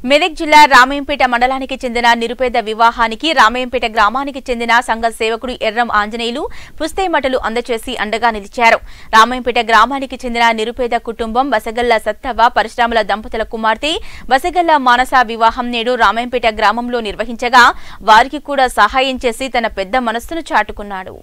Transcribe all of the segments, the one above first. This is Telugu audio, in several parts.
మెదక్ జిల్లా రామయంపేట మండలానికి చెందిన నిరుపేద వివాహానికి రామయంపేట గ్రామానికి చెందిన సంఘ సేవకుడు ఎర్రం ఆంజనేయులు పుస్తేమటలు అందచేసి అండగా నిలిచారు రామయంపేట గ్రామానికి చెందిన నిరుపేద కుటుంబం బసగల్ల సత్తవ పరశురాముల దంపతుల కుమార్తె బసగల్ల మానస వివాహం నేడు రామయంపేట గ్రామంలో నిర్వహించగా వారికి కూడా సహాయం చేసి తన పెద్ద మనస్సును చాటుకున్నాడు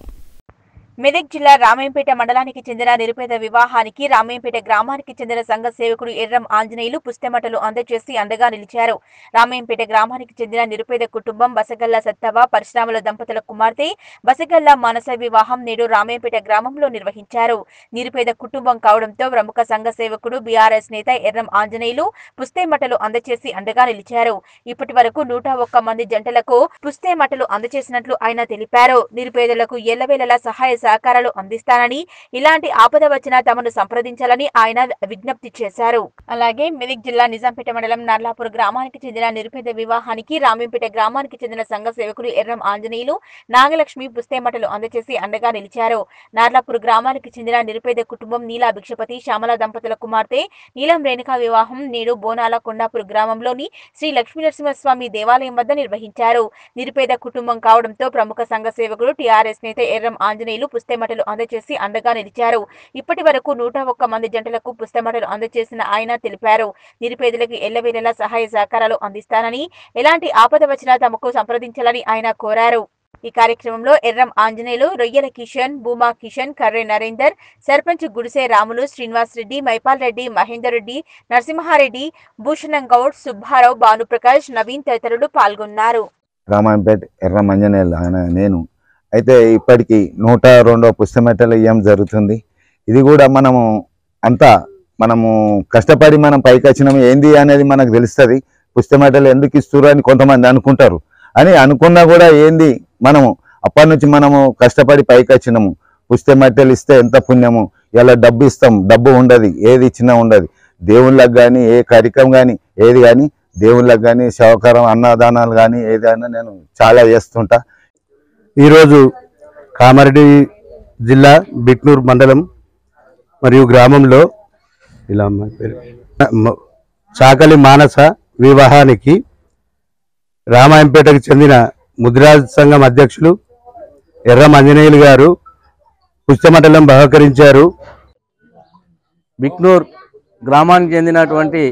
మెదక్ జిల్లా రామయంపేట మండలానికి చెందిన నిరుపేద వివాహానికి రామయంపేట గ్రామానికి చెందిన సంఘ సేవకుడు ఎర్రం ఆంజనేయులు పుస్తెమటలు అందజేసి అండగా నిలిచారు రామయంపేట గ్రామానికి చెందిన నిరుపేద కుటుంబం బసగల్ల సత్తవ పరశురాముల దంపతుల కుమార్తె బసగల్ల మానస వివాహం నేడు రామయంపేట గ్రామంలో నిర్వహించారు నిరుపేద కుటుంబం కావడంతో ప్రముఖ సంఘ సేవకుడు బీఆర్ఎస్ నేత ఎర్రం ఆంజనేయులు పుస్తేమటలు అందజేసి అండగా నిలిచారు ఇప్పటి వరకు నూట ఒక్క మంది జంటలకు పుస్తేమటలు అందజేసినట్లు ఆయన తెలిపారు నిరుపేదలకు ఎల్లవేళలా సహాయ సహకారాలు అందిస్తానని ఇలాంటి ఆపద వచ్చినా తమను సంప్రదించాలని ఆయన విజ్ఞప్తి చేశారు అలాగే మెదక్ జిల్లా నిజాంపేట మండలం నర్లాపూర్ గ్రామానికి చెందిన నిరుపేద వివాహానికి రామీంపేట గ్రామానికి చెందిన సంఘ సేవకుడు ఎర్రం ఆంజనేయులు నాగలక్ష్మి పుస్తేమటలు అందజేసి అండగా నిలిచారు నార్లాపూర్ గ్రామానికి చెందిన నిరుపేద కుటుంబం నీలా భిక్షపతి శ్యామల దంపతుల కుమార్తె నీలం రేణుకా వివాహం నేడు బోనాల కొండాపూర్ గ్రామంలోని శ్రీ లక్ష్మీనరసింహస్వామి దేవాలయం వద్ద నిర్వహించారు నిరుపేద కుటుంబం కావడంతో ప్రముఖ సంఘ సేవకుడు టీఆర్ఎస్ నేత ఎర్రం ఆంజనేయులు పుస్తెమటలు అందజేసి అండగా నిలిచారు ఇప్పటి వరకు నూట ఒక్క మంది జంటలకు పుస్తెమటలు అందజేసిన ఆయన తెలిపారు నిరుపేదలకు ఎల్లవేళలా సహాయ సహకారాలు అందిస్తానని ఎలాంటి ఆపద వచ్చినా తమకు సంప్రదించాలని ఆయన కోరారు ఈ కార్యక్రమంలో ఎర్రం ఆంజనేయులు రొయ్యల కిషన్ భూమా కిషన్ కర్రె నరేందర్ సర్పంచ్ గుడిసే రాములు శ్రీనివాస్ రెడ్డి మైపాల్ రెడ్డి మహేందర్ రెడ్డి నరసింహారెడ్డి భూషణం గౌడ్ సుబ్బారావు భానుప్రకాష్ నవీన్ తదితరులు పాల్గొన్నారు రామాయంపేట ఎర్ర మంజనేలు ఆయన నేను అయితే ఇప్పటికి నూట రెండో పుస్తమెట్టలు ఇవ్వడం జరుగుతుంది ఇది కూడా మనము అంతా మనము కష్టపడి మనం పైకి వచ్చినాము ఏంది అనేది మనకు తెలుస్తుంది పుస్తమెట్టలు ఎందుకు ఇస్తున్నారు అని కొంతమంది అనుకుంటారు అని అనుకున్నా కూడా ఏంది మనము అప్పటి నుంచి మనము కష్టపడి పైకి వచ్చినాము పుస్తమెట్టలు ఇస్తే ఎంత పుణ్యము ఇలా డబ్బు ఇస్తాం డబ్బు ఉండదు ఏది ఇచ్చినా ఉండదు దేవుళ్ళకి కానీ ఏ కార్యక్రమం కానీ ఏది కానీ దేవుళ్ళకి కానీ సహకారం అన్నదానాలు కానీ ఏదైనా నేను చాలా చేస్తుంటా ఈరోజు కామారెడ్డి జిల్లా బిట్నూర్ మండలం మరియు గ్రామంలో ఇలా అమ్మ పేరు మ- చాకలి మానస వివాహానికి రామాయంపేటకు చెందిన ముద్రాజ్ సంఘం అధ్యక్షులు ఎర్ర మంజనేయులు గారు పుష్పమండలం బహకరించారు బిక్నూర్ గ్రామానికి చెందినటువంటి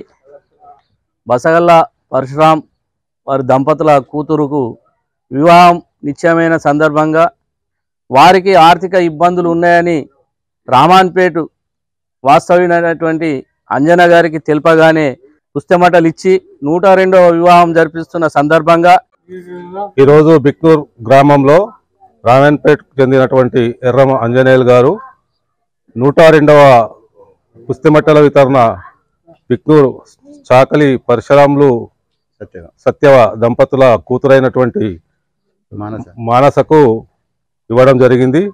బసగల్ల పరశురాం వారి దంపతుల కూతురుకు వివాహం నిశ్చయమైన సందర్భంగా వారికి ఆర్థిక ఇబ్బందులు ఉన్నాయని రామాన్పేట వాస్తవ్యునైనటువంటి అంజన గారికి తెలుపగానే పుస్తమటలు ఇచ్చి నూట రెండవ వివాహం జరిపిస్తున్న సందర్భంగా ఈరోజు బిక్నూర్ గ్రామంలో రామన్పేటకు చెందినటువంటి ఎర్రమ అంజనేయులు గారు నూట రెండవ పుస్తిమట్టల వితరణ బిక్నూర్ చాకలి పరశురాములు సత్యవ దంపతుల కూతురైనటువంటి మానస మానసకు ఇవ్వడం జరిగింది